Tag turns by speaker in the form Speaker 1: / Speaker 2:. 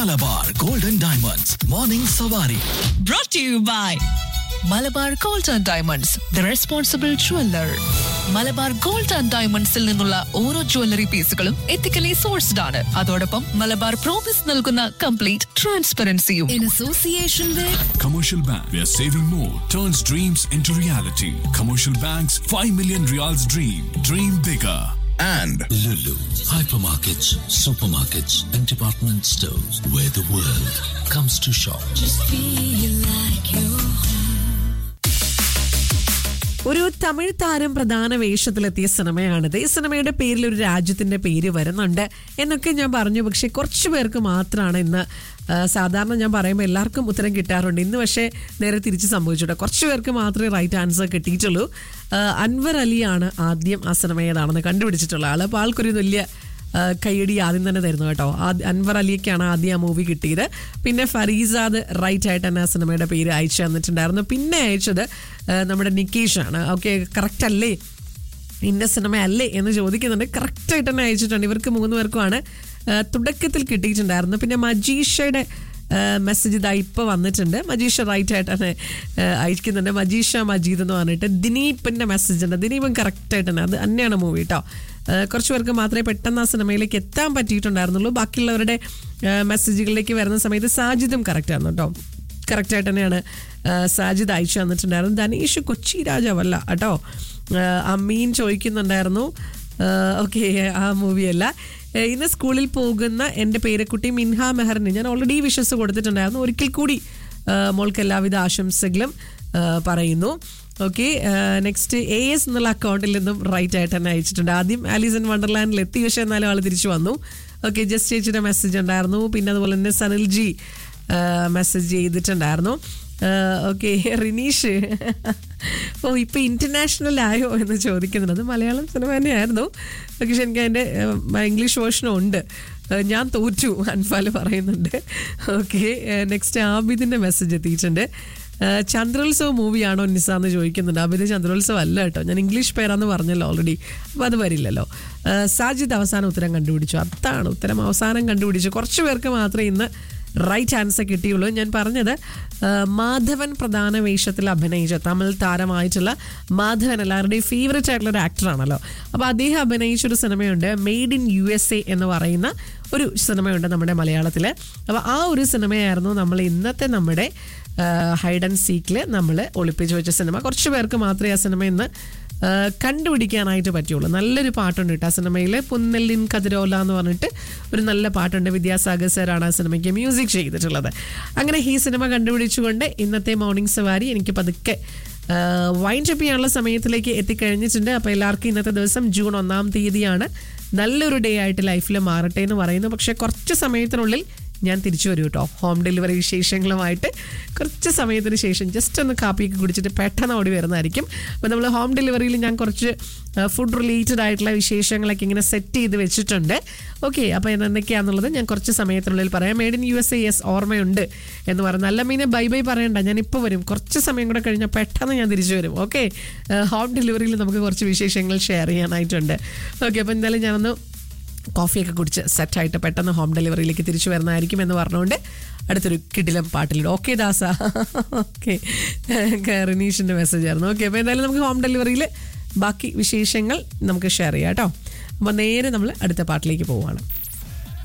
Speaker 1: Malabar golden diamonds morning സവാരി
Speaker 2: brought to you by Malabar gold and diamonds the responsible jeweller Malabar gold and ഡയമണ്ട്സിൽ നിന്നുള്ള ഓരോ jewellery പീസുകളും ethically sourced ആണ് അതോടൊപ്പം മലബാർ പ്രോമിസ് നൽകുന്ന കംപ്ലീറ്റ് ട്രാൻസ്പെറൻസിയും in association with
Speaker 3: Commercial Bank, where saving more turns dreams into reality. Commercial Bank's 5 million reals dream. Dream bigger.
Speaker 1: and
Speaker 4: Lulu, hypermarkets, supermarkets, and department stores where the world comes to shop.
Speaker 5: ഒരു തമിഴ് താരം പ്രധാന വേഷത്തിലെത്തിയ സിനിമയാണിത് ഈ സിനിമയുടെ പേരിൽ ഒരു രാജ്യത്തിന്റെ പേര് വരുന്നുണ്ട് എന്നൊക്കെ ഞാൻ പറഞ്ഞു പക്ഷെ കുറച്ച് പേർക്ക് മാത്രമാണ് ഇന്ന് ആ, സാധാരണ ഞാൻ പറയുമ്പോൾ എല്ലാവർക്കും ഉത്തരം കിട്ടാറുണ്ട് ഇന്ന് പക്ഷേ നേരെ തിരിച്ച് സംഭവിച്ചിട്ട് കുറച്ച് പേർക്ക് മാത്രമേ റൈറ്റ് ആൻസർ കിട്ടിയിട്ടുള്ളൂ ആ, അൻവർ അലിയാണ് ആദ്യം ആ സിനിമ ഏതാണെന്ന് കണ്ടുപിടിച്ചിട്ടുള്ള ആൾ അപ്പോൾ ആൾക്കൊരു വലിയ ആ, കയ്യടി ആദ്യം തന്നെ തരുന്നു കേട്ടോ ആദ്യ- അൻവർ അലിയൊക്കെയാണ് ആദ്യം ആ മൂവി കിട്ടിയത് പിന്നെ ഫരീസാദ് റൈറ്റ് ആയിട്ട് തന്നെ ആ സിനിമയുടെ പേര് അയച്ചു തന്നിട്ടുണ്ടായിരുന്നു പിന്നെ അയച്ചത് ആ, നമ്മുടെ നിക്കേഷാണ് ഓക്കെ കറക്റ്റ് അല്ലേ ഇന്ന സിനിമ അല്ലേ എന്ന് ചോദിക്കുന്നുണ്ട് കറക്റ്റായിട്ട് തന്നെ അയച്ചിട്ടുണ്ട് ഇവർക്ക് മൂന്ന് പേർക്കുമാണ് ആ, തുടക്കത്തിൽ കിട്ടിയിട്ടുണ്ടായിരുന്നു പിന്നെ മജീഷയുടെ മെസ്സേജ് ഇതാ ഇപ്പോൾ വന്നിട്ടുണ്ട് മജീഷ റൈറ്റ് ആയിട്ട് തന്നെ ആ, അയക്കുന്നുണ്ട് മജീഷ മജീദ് എന്ന് പറഞ്ഞിട്ട് ദിനീപിൻ്റെ മെസ്സേജ് ഉണ്ട് ദിനീപും കറക്റ്റായിട്ട് തന്നെ അത് തന്നെയാണ് മൂവി കേട്ടോ ആ, കുറച്ച് പേർക്ക് മാത്രമേ പെട്ടെന്ന് ആ സിനിമയിലേക്ക് എത്താൻ പറ്റിയിട്ടുണ്ടായിരുന്നുള്ളൂ ബാക്കിയുള്ളവരുടെ ആ, മെസ്സേജുകളിലേക്ക് വരുന്ന സമയത്ത് സാജിദും കറക്റ്റായിരുന്നു കേട്ടോ കറക്റ്റായിട്ട് തന്നെയാണ് ആ, സാജിദ് അയച്ചു തന്നിട്ടുണ്ടായിരുന്നു ധനീഷ് കൊച്ചി രാജാവല്ല കേട്ടോ ആ, അമ്മീൻ ചോദിക്കുന്നുണ്ടായിരുന്നു ഓക്കെ ആ മൂവിയല്ല ആ, ഇന്ന് സ്കൂളിൽ പോകുന്ന എൻ്റെ പേരക്കുട്ടി മിൻഹ മെഹറിന് ഞാൻ ഓൾറെഡി വിഷസ് കൊടുത്തിട്ടുണ്ടായിരുന്നു ഒരിക്കൽ കൂടി ആ, മോൾക്ക് എല്ലാവിധ ആശംസകളും ആ, പറയുന്നു ഓക്കെ നെക്സ്റ്റ് എ എസ് എന്നുള്ള അക്കൗണ്ടിൽ നിന്നും റൈറ്റ് ആയിട്ട് തന്നെ അയച്ചിട്ടുണ്ട് ആദ്യം ആലീസ് ഇൻ വണ്ടർലാൻഡിൽ എത്തി പക്ഷേ എന്നാലും ആൾ തിരിച്ചു വന്നു ഓക്കെ ജസ്റ്റ് ചേച്ചിയുടെ മെസ്സേജ് ഉണ്ടായിരുന്നു പിന്നെ അതുപോലെ തന്നെ സനിൽ ജി മെസ്സേജ് ചെയ്തിട്ടുണ്ടായിരുന്നു ഓക്കെ റിനീഷ് ഓ ഇപ്പൊ ഇന്റർനാഷണൽ ആയോ എന്ന് ചോദിക്കുന്നുണ്ട് അത് മലയാളം സിനിമ തന്നെയായിരുന്നു പക്ഷെ എനിക്ക് അതിൻ്റെ ഇംഗ്ലീഷ് വേർഷനും ഉണ്ട് ഏഹ് ഞാൻ തോറ്റു അൻഫാൽ പറയുന്നുണ്ട് ഓക്കെ നെക്സ്റ്റ് ആബിദിൻ്റെ മെസ്സേജ് എത്തിയിട്ടുണ്ട് ഏഹ് ചന്ദ്രോത്സവം മൂവിയാണോ നിസ എന്ന് ചോദിക്കുന്നുണ്ട് ആബിദ് ചന്ദ്രോത്സവം അല്ല കേട്ടോ ഞാൻ ഇംഗ്ലീഷ് പേരാന്ന് പറഞ്ഞല്ലോ ഓൾറെഡി അപ്പോൾ അത് വരില്ലല്ലോ ഏഹ് സാജിദ് അവസാനം ഉത്തരം കണ്ടുപിടിച്ചു അതാണ് ഉത്തരം അവസാനം കണ്ടുപിടിച്ചു കുറച്ച് പേർക്ക് മാത്രമേ ഇന്ന് റൈറ്റ് ആൻസർ കിട്ടിയുള്ളൂ ഞാൻ പറഞ്ഞത് ആ, മാധവൻ പ്രധാന വേഷത്തിൽ അഭിനയിച്ച തമിഴ് താരമായിട്ടുള്ള മാധവൻ എല്ലാവരുടെയും ഫേവറേറ്റ് ആയിട്ടുള്ള ഒരു ആക്ടറാണല്ലോ അപ്പോൾ അദ്ദേഹം അഭിനയിച്ച ഒരു സിനിമയുണ്ട് made in U S A എന്ന് പറയുന്ന ഒരു സിനിമയുണ്ട് നമ്മുടെ മലയാളത്തിൽ അപ്പോൾ ആ ഒരു സിനിമയായിരുന്നു നമ്മൾ ഇന്നത്തെ നമ്മുടെ ഹൈഡ് ആൻഡ് സീക്കിൽ നമ്മൾ ഒളിപ്പിച്ച് വെച്ച സിനിമ കുറച്ച് പേർക്ക് മാത്രമേ ആ സിനിമ ഇന്ന് ആ, കണ്ടുപിടിക്കാനായിട്ട് പറ്റുള്ളൂ നല്ലൊരു പാട്ടുണ്ട് കേട്ടോ ആ സിനിമയിൽ പുന്നെല്ലിൻ കതിരോല എന്ന് പറഞ്ഞിട്ട് ഒരു നല്ല പാട്ടുണ്ട് വിദ്യാസാഗർ സാറാണ് ആ സിനിമയ്ക്ക് മ്യൂസിക് ചെയ്തിട്ടുള്ളത് അങ്ങനെ ഈ സിനിമ കണ്ടുപിടിച്ചുകൊണ്ട് ഇന്നത്തെ മോർണിംഗ് സവാരി എനിക്ക് പതുക്കെ വൈൻഡ് അപ്പ് ചെയ്യാനുള്ള സമയത്തിലേക്ക് എത്തിക്കഴിഞ്ഞിട്ടുണ്ട് അപ്പോൾ എല്ലാവർക്കും ഇന്നത്തെ ദിവസം ജൂൺ ഒന്നാം തീയതിയാണ് നല്ലൊരു ഡേ ആയിട്ട് ലൈഫിൽ മാറട്ടെ എന്ന് പറയുന്നു പക്ഷേ കുറച്ച് സമയത്തിനുള്ളിൽ ഞാൻ തിരിച്ചു വരും കേട്ടോ ഹോം ഡെലിവറി വിശേഷങ്ങളുമായിട്ട് കുറച്ച് സമയത്തിന് ശേഷം ജസ്റ്റ് ഒന്ന് കാപ്പിയൊക്കെ കുടിച്ചിട്ട് പെട്ടെന്ന് ഓടി വരുന്നതായിരിക്കും അപ്പോൾ നമ്മൾ ഹോം ഡെലിവറിയിൽ ഞാൻ കുറച്ച് ഫുഡ് റിലേറ്റഡ് ആയിട്ടുള്ള വിശേഷങ്ങളൊക്കെ ഇങ്ങനെ സെറ്റ് ചെയ്ത് വെച്ചിട്ടുണ്ട് ഓക്കെ അപ്പോൾ എന്തൊക്കെയാണെന്നുള്ളത് ഞാൻ കുറച്ച് സമയത്തിനുള്ളിൽ പറയാം made in U S A yes ഓർമ്മയുണ്ട് എന്ന് പറഞ്ഞു നല്ല മീനെ ബൈ ബൈ പറയണ്ട ഞാൻ ഇപ്പോൾ വരും കുറച്ച് സമയം കൂടെ കഴിഞ്ഞാൽ പെട്ടെന്ന് ഞാൻ തിരിച്ചു വരും ഓക്കെ ഹോം ഡെലിവറിയിൽ നമുക്ക് കുറച്ച് വിശേഷങ്ങൾ ഷെയർ ചെയ്യാനായിട്ടുണ്ട് ഓക്കെ അപ്പോൾ എന്തായാലും ഞാനൊന്ന് കോഫിയൊക്കെ കുടിച്ച് സെറ്റായിട്ട് പെട്ടെന്ന് ഹോം ഡെലിവറിയിലേക്ക് തിരിച്ചു വരുന്നതായിരിക്കും എന്ന് പറഞ്ഞുകൊണ്ട് അടുത്തൊരു കിടിലം പാട്ടിലിടും ഓക്കെ ദാസ ഓക്കെ റിനീഷിൻ്റെ മെസ്സേജ് ആയിരുന്നു ഓക്കെ അപ്പോൾ എന്തായാലും നമുക്ക് ഹോം ഡെലിവറിയിൽ ബാക്കി വിശേഷങ്ങൾ നമുക്ക് ഷെയർ ചെയ്യാം കേട്ടോ അപ്പോൾ നേരെ നമ്മൾ അടുത്ത പാട്ടിലേക്ക് പോവുകയാണ്